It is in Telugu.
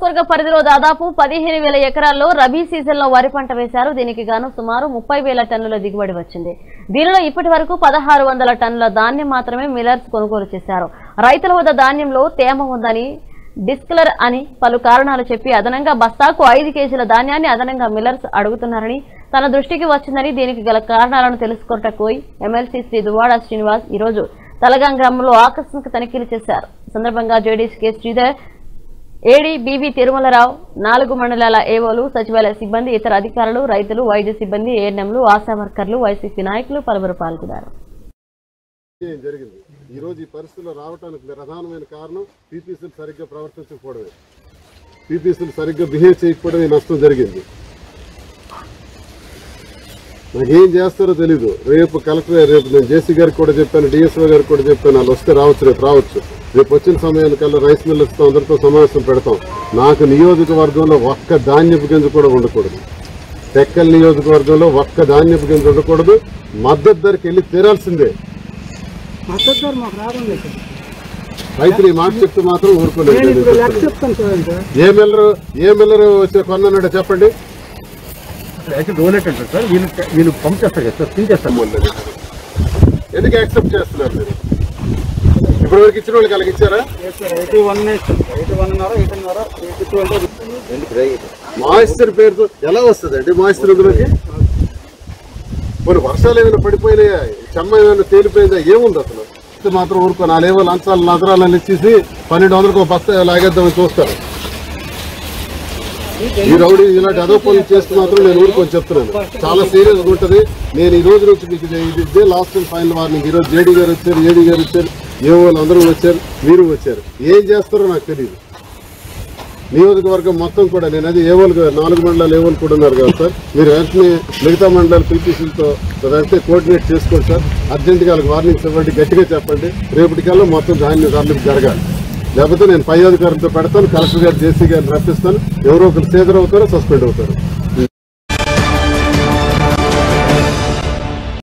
నియోజకవర్గ పరిధిలో దాదాపు పదిహేను వేల ఎకరాల్లో రబీ సీజన్లో వరి పంట వేశారు దీనికి గాను సుమారు ముప్పై వేల టన్నుల దిగుబడి వచ్చింది దీనిలో ఇప్పటి వరకు పదహారు వందల టన్నుల ధాన్యం మాత్రమే మిల్లర్స్ కొనుగోలు చేశారు రైతుల వద్ద ధాన్యంలో తేమ ఉందని డిస్కలర్ అని పలు కారణాలు చెప్పి అదనంగా బస్తాకు ఐదు కేజీల ధాన్యాన్ని అదనంగా మిల్లర్స్ అడుగుతున్నారని తన దృష్టికి వచ్చిందని దీనికి గల కారణాలను తెలుసుకొనటకు ఎమ్మెల్సీ శ్రీ దువాడ శ్రీనివాస్ ఈరోజు తలగాం గ్రామంలో ఆకస్మిక తనిఖీలు చేశారు ఈ సందర్భంగా JDC K Sridhar AD BV Tirumalarao నాలుగు మండలాల ఏవోలు సచివాలయ సిబ్బంది ఇతర అధికారులు రైతులు వైద్య సిబ్బంది ఏఎన్ఎంలు ఆశా వర్కర్లు వైసీపీ నాయకులు పలువురు పాల్గొన్నారు ఏం జరిగింది ఈ రోజు ఈ పరిస్థితుల్లో రావడానికి ప్రధానమైన కారణం పీపీసీలు సరిగ్గా ప్రవర్తించకపోవడమే పీపీసీలు సరిగ్గా బిహేవ్ చేయకపోవడమే ఈ నష్టం జరిగింది నాకు ఏం చేస్తారో తెలీదు రేపు కలెక్టర్ రేపు నేను జేసీ గారికి కూడా చెప్పాను డిఎస్ఓ గారికి కూడా చెప్పాను వాళ్ళు వస్తే రావచ్చు రేపు రావచ్చు రేపు వచ్చిన సమయానికల్లా రైస్ మిల్లర్స్తో అందరితో సమావేశం పెడతాం నాకు నియోజకవర్గంలో ఒక్క ధాన్యపు గింజ కూడా ఉండకూడదు టెక్కల్ నియోజకవర్గంలో ఒక్క ధాన్యపు గింజ ఉండకూడదు మద్దతు ధరకి వెళ్ళి తీరాల్సిందే మద్దతు ధర మాకు రాకుండా సార్ రైతులు ఈ మాట చెప్తే మాత్రం నేను ఇప్పుడు ఊరుకోలేదు లెక్క చెప్తాను చూడండి సార్ ఏ మిల్లరు ఏ మిల్లరు వచ్చి కొన్నాడో చెప్పండి యాక్చువల్ రోల్ ఏంటంటే సార్ వీళ్ళు వీళ్ళు పంప్ చేస్తారు కదా సార్ ఫిల్ చేస్తారు ఎందుకు యాక్సెప్ట్ చేస్తున్నారు మీరు ఇప్పటి వరకు ఇచ్చిన వాళ్ళకి అలాగ ఇచ్చారా ఎయిటీ వన్ ఎయిటీ వన్ ఉన్నారా ఎయిటీ ఉన్నారా ఎయిటీ టూ అంటే మాయిశ్చర్ పేరుతో ఎలా వస్తుందండి మాయిశ్చర్ ఇందులోకి కొన్ని వర్షాలు ఏమైనా పడిపోయినాయా చెమ్మ ఏమైనా తేలిపోయిందా ఏముంది అసలు ఇది మాత్రం ఊరుకో నాలుగేవో లంచాలు నగరాలను ఇచ్చేసి పన్నెండు వందలకు ఒక బస్తా లాగేద్దామని చూస్తారు ఈ రౌడీ ఇలాంటి అదో పనులు చేస్తే మాత్రం నేను ఊరుకొని చెప్తున్నాను చాలా సీరియస్ గా ఉంటది నేను ఈ రోజు నుంచి మీకు ఇది- ఇది ఇదే లాస్ట్ అండ్ ఫైనల్ వార్నింగ్ ఈ రోజు జేడీ గారు వచ్చారు ఏడీ గారు వచ్చారు ఏ వాళ్ళు అందరూ వచ్చారు మీరు వచ్చారు ఏం చేస్తారో నాకు తెలియదు నియోజకవర్గం మొత్తం కూడా నేను అది ఏవోలు నాలుగు మండలాలు ఏవోలు కూడా ఉన్నారు కదా సార్ మీరు వెంటనే మిగతా మండలాలు పీపీసీలతో వెంటనే కోఆర్డినేట్ చేసుకోండి సార్ అర్జెంటుగా వాళ్ళకి వార్నింగ్స్ ఇవ్వండి గట్టిగా చెప్పండి రేపటికల్లా మొత్తం ధాన్యం ధరలకు జరగాలి లేకపోతే నేను పై అధికారులతో పెడతాను కలెక్టర్ గారు జేసీ గారిని రప్పిస్తాను ఎవరో ఒకరు సీజర్ అవుతారో సస్పెండ్ అవుతారు